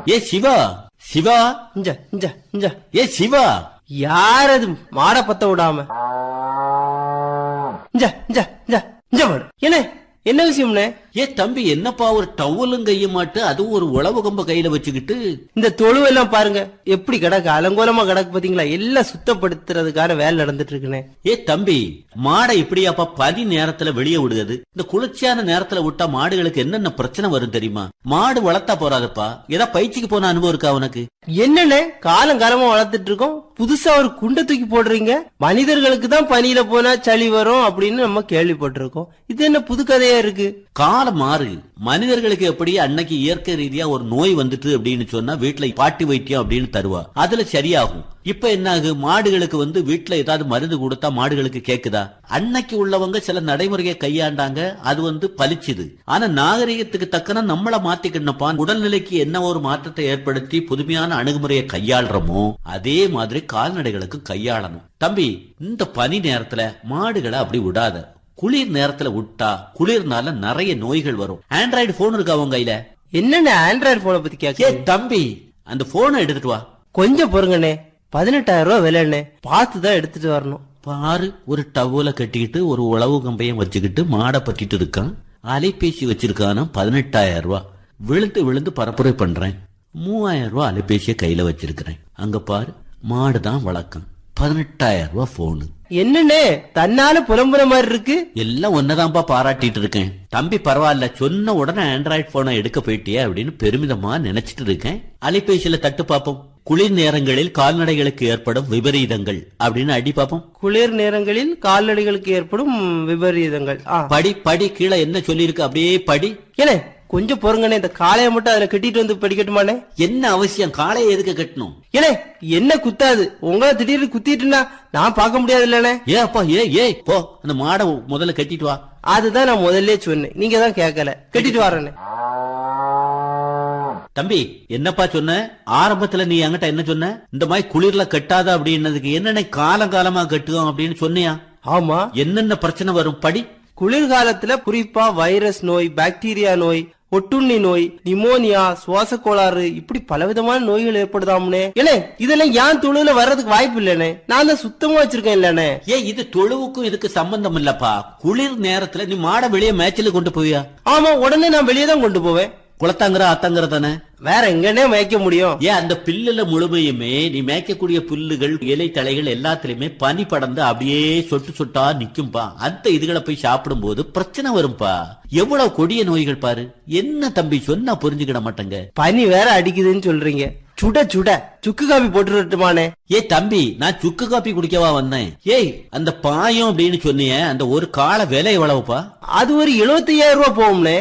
ஏ சிவா சிவா இஞ்ச இஞ்ச இஞ்ச ஏ சிவா யார் அது மாட பத்த விடாம இஞ்ச இஞ்ச இஞ்ச இஞ்ச மாடு என்ன என்ன விஷயம்னே ஏ தம்பி என்னப்பா ஒரு டவலும் கைய மாட்டு அதுவும் ஒரு உழவு கம்ப கையில வச்சுக்கிட்டு இந்த தொழுவெல்லாம் பாருங்க எப்படி கிடக்கு அலங்கோலமா கிடக்கு பாத்தீங்களா எல்லாம் சுத்தப்படுத்துறதுக்கான வேலை நடந்துட்டு இருக்குனே ஏ தம்பி மாடை இப்படியாப்பா பனி நேரத்துல வெளியே விடுகிறது இந்த குளிர்ச்சியான நேரத்துல விட்டா மாடுகளுக்கு என்னென்ன பிரச்சனை வரும் தெரியுமா மாடு வளர்த்தா போறாதுப்பா ஏதா பயிற்சிக்கு போன அனுபவம் இருக்கா உனக்கு என்னண்ணே காலம் காலமா வளர்த்துட்டு இருக்கோம் புதுசா ஒரு குண்டை தூக்கி போடுறீங்க மனிதர்களுக்கு தான் பனியில போனா சளி வரும் அப்படின்னு நம்ம கேள்விப்பட்டிருக்கோம் இது என்ன புது கதையா இருக்கு காலம் மாறு மனிதர்களுக்கு எப்படி அன்னைக்கு இயற்கை ரீதியா ஒரு நோய் வந்துட்டு அப்படின்னு சொன்னா வீட்டுல பாட்டி வைத்தியம் அப்படின்னு தருவா அதுல சரியாகும் இப்ப என்ன ஆகு மாடுகளுக்கு வந்து வீட்டுல ஏதாவது மருந்து கொடுத்தா மாடுகளுக்கு கேக்குதா அன்னைக்கு உள்ளவங்க சில நடைமுறையை கையாண்டாங்க அது வந்து பலிச்சுது ஆனா நாகரிகத்துக்கு தக்கன நம்மள மாத்திக்கணும்ப்பா உடல்நிலைக்கு என்ன ஒரு மாற்றத்தை ஏற்படுத்தி புதுமையான அணுகுமுறையை கையாளுறோமோ அதே மாதிரி கால்நடைகளுக்கு கையாளணும் தம்பி இந்த பனி நேரத்துல மாடுகளை அப்படி விடாத குளிர் நேரத்துல விட்டா குளிர்னால நிறைய நோய்கள் வரும் ஆண்ட்ராய்டு போன் இருக்கா உங்க கையில என்னண்ணே ஆண்ட்ராய்டு போனை பத்தி ஏ கேட்க தம்பி அந்த போனை எடுத்துட்டு வா கொஞ்சம் பொறுங்கண்ணே பதினெட்டாயிரம் ரூபாய் விலைண்ணே பார்த்து தான் எடுத்துட்டு வரணும் பாரு ஒரு டவல கட்டிக்கிட்டு ஒரு உழவு கம்பையும் வச்சுக்கிட்டு மாடை பத்திட்டு இருக்கான் அலைபேசி வச்சிருக்கானா பதினெட்டாயிரம் ரூபாய் விழுந்து விழுந்து பரப்புரை பண்றேன் மூவாயிரம் ரூபாய் அலைபேசியை கையில வச்சிருக்கிறேன் அங்க பாரு மாடு தான் வழக்கம் பதினெட்டாயிரம் ரூபாய் போனு என்னண்ணே தன்னால புலம்புற மாதிரி இருக்கு எல்லாம் ஒன்னதான்பா பாராட்டிட்டு இருக்கேன் தம்பி பரவாயில்ல சொன்ன உடனே ஆண்ட்ராய்டு போனை எடுக்க போயிட்டியே அப்படின்னு பெருமிதமா நினைச்சிட்டு இருக்கேன் அலைபேசியில தட்டு பாப்போம் குளிர் நேரங்களில் கால்நடைகளுக்கு ஏற்படும் விபரீதங்கள் அப்படின்னு அடி பாப்போம் குளிர் நேரங்களில் கால்நடைகளுக்கு ஏற்படும் விபரீதங்கள் ஆ படி படி கீழே என்ன சொல்லியிருக்கு அப்படியே படி ஏனே கொஞ்சம் பொறுங்கண்ணே இந்த காளைய மட்டும் அதுல கட்டிட்டு வந்து படிக்கட்டுமாண்ணே என்ன அவசியம் காலையை எதுக்கு கட்டணும் ஏனே என்ன குத்தாது உங்களை திடீர்னு குத்திட்டுனா நான் பார்க்க முடியாது இல்லனே ஏ அப்பா ஏ ஏ போ அந்த மாடை முதல்ல கட்டிட்டு வா அதுதான் நான் முதல்ல சொன்னேன் நீங்க தான் கேட்கல கட்டிட்டு வரேன்னு தம்பி என்னப்பா சொன்ன ஆரம்பத்துல நீ என்கிட்ட என்ன சொன்ன இந்த மாதிரி குளிர்ல கட்டாத அப்படின்னதுக்கு என்னென்ன காலம் காலமா கட்டுவோம் அப்படின்னு சொன்னியா ஆமா என்னென்ன பிரச்சனை வரும் படி குளிர்காலத்துல குறிப்பா வைரஸ் நோய் பாக்டீரியா நோய் ஒட்டுண்ணி நோய் நிமோனியா சுவாச கோளாறு இப்படி பலவிதமான நோய்கள் ஏற்படுதாம்னே ஏனே இதெல்லாம் ஏன் தொழுல வர்றதுக்கு வாய்ப்பு இல்லனே நான் தான் சுத்தமா வச்சிருக்கேன் இல்லனே ஏ இது தொழுவுக்கும் இதுக்கு சம்பந்தம் இல்லப்பா குளிர் நேரத்துல நீ மாடை வெளியே மேய்ச்சலுக்கு கொண்டு போவியா ஆமா உடனே நான் வெளியே தான் கொண்டு போவேன் குளத்தாங்கிற அத்தங்கிற தானே வேற எங்கன்னே மேய்க்க முடியும் ஏன் அந்த பில்லுல முழுமையுமே நீ மேய்க்கக்கூடிய புல்லுகள் இலை தழைகள் எல்லாத்துலயுமே பனி படர்ந்து அப்படியே சொட்டு சொட்டா நிக்கும்பா அந்த இதுகளை போய் சாப்பிடும் போது பிரச்சனை வரும்பா எவ்வளவு கொடிய நோய்கள் பாரு என்ன தம்பி சொன்னா புரிஞ்சுக்கிட மாட்டேங்க பனி வேற அடிக்குதுன்னு சொல்றீங்க சுட சுட சுக்கு காபி போட்டுட்டுமானே ஏய் தம்பி நான் சுக்கு காப்பி குடிக்கவா வந்தேன் ஏய் அந்த பாயம் அப்படின்னு சொன்னியே அந்த ஒரு கால விலை எவ்வளவுப்பா அது ஒரு 75000 ரூபாய் போகும்னே